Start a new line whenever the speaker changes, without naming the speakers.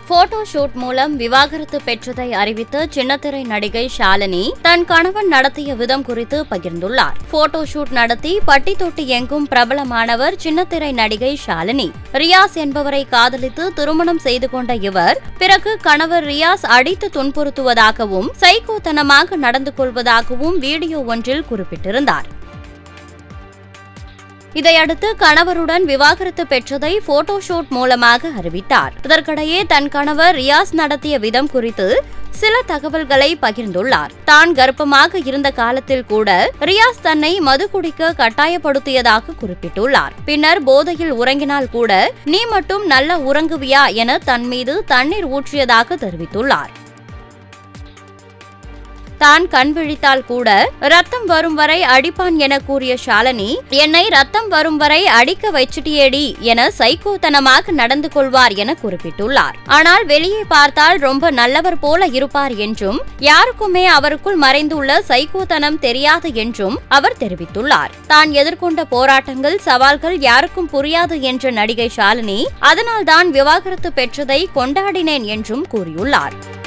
photo shoot மூலம் விவாகரத்து பெற்றதை அறிவித்த சின்னத்திரை நடிகை ஷாலினி தன் கணவன் நடத்திய விதம் குறித்து பகிர்ந்துள்ளார் போட்டோ ஷூட் நடத்தி பட்டி தொட்டி எங்கும் பிரபலமானவர் சின்னத்திரை நடிகை ஷாலினி ரியாஸ் என்பவரை காதலித்து திருமணம் செய்து கொண்ட இவர் பிறகு கணவர் ரியாஸ் அடித்து துன்புறுத்துவதாகவும் சைக்கோத்தனமாக நடந்து கொள்வதாகவும் வீடியோ ஒன்றில் குறிப்பிட்டிருந்தார் இதையடுத்து கணவருடன் விவாகரத்து பெற்றதை போட்டோ ஷூட் மூலமாக அறிவித்தார் இதற்கிடையே தன் கணவர் ரியாஸ் நடத்திய விதம் குறித்து சில தகவல்களை பகிர்ந்துள்ளார் தான் கர்ப்பமாக இருந்த காலத்தில் கூட ரியாஸ் தன்னை மது குடிக்க கட்டாயப்படுத்தியதாக குறிப்பிட்டுள்ளார் பின்னர் போதையில் உறங்கினால் கூட நீ மட்டும் நல்ல உறங்குவியா என தன் மீது தண்ணீர் ஊற்றியதாக தெரிவித்துள்ளார் தான் கண் விழித்தால் கூட ரத்தம் வரும் வரை அடிப்பான் என கூறிய ஷாலினி என்னை ரத்தம் வரும் வரை அடிக்க வச்சிட்டியேடி என சைக்கோத்தனமாக நடந்து கொள்வார் என குறிப்பிட்டுள்ளார் ஆனால் வெளியே பார்த்தால் ரொம்ப நல்லவர் போல இருப்பார் என்றும் யாருக்குமே அவருக்குள் மறைந்துள்ள சைக்கோத்தனம் தெரியாது என்றும் அவர் தெரிவித்துள்ளார் தான் எதிர்கொண்ட போராட்டங்கள் சவால்கள் யாருக்கும் புரியாது என்ற நடிகை ஷாலினி அதனால்தான் விவாகரத்து பெற்றதை கொண்டாடினேன் என்றும் கூறியுள்ளார்